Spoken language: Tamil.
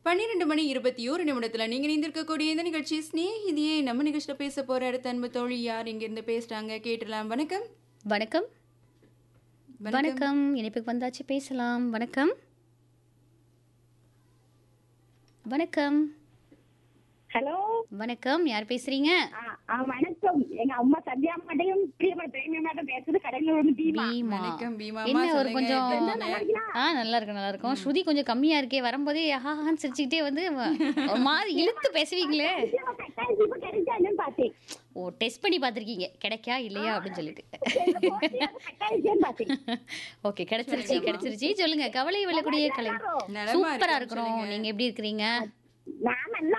பன்னிரெண்டு மணி இருபத்தி ஒரு நிமிடத்தில் நீங்கள் இணைந்திருக்கக்கூடிய இந்த நிகழ்ச்சி ஸ்நேகிதியே நம்ம நிகழ்ச்சியில் பேச போகிற அடுத்த அன்பு தோழி யார் இங்கேருந்து பேசுகிறாங்க கேட்டலாம் வணக்கம் வணக்கம் வணக்கம் இணைப்புக்கு வந்தாச்சு பேசலாம் வணக்கம் வணக்கம் ஹலோ வணக்கம் யார் பேசுறீங்க ஆ, ஆ, வணக்கம் எங்க அம்மா சத்யா மாட்டையும் பிரியமா பிரேமியா மாட்டும் பேசுறது கடையில ஒரு டீமா பீமா வணக்கம் பீமா என்ன அம்மா ஒரு சொல்லுங்க, கொஞ்சம் எப்படி இருக்கீங்க? ஆ நல்லா இருக்கும் நல்லா இருக்கும் ஸ்ருதி கொஞ்சம் கம்மியா இருக்கே வரும்போதே ஆஹான்னு சிரிச்சுக்கிட்டே வந்து வ- ஒரு மாதிரி இழுத்து பேசுவீங்களே இப்ப கிடைச்சான்னு பார்த்தேன் ஓ டெஸ்ட் பண்ணி பார்த்துருக்கீங்க கிடைக்கா இல்லையா அப்படின்னு சொல்லிட்டு கட்டாயிச்சேன்னு பார்த்தேன் ஓகே கிடைச்சிருச்சு கிடைச்சிருச்சு சொல்லுங்க கவலை வெல்லக்கூடிய கலை நலமா சூப்பரா இருக்கோம் இருக்கிறோம் நீங்க எப்படி இருக்கிறீங்க நான் நல்லா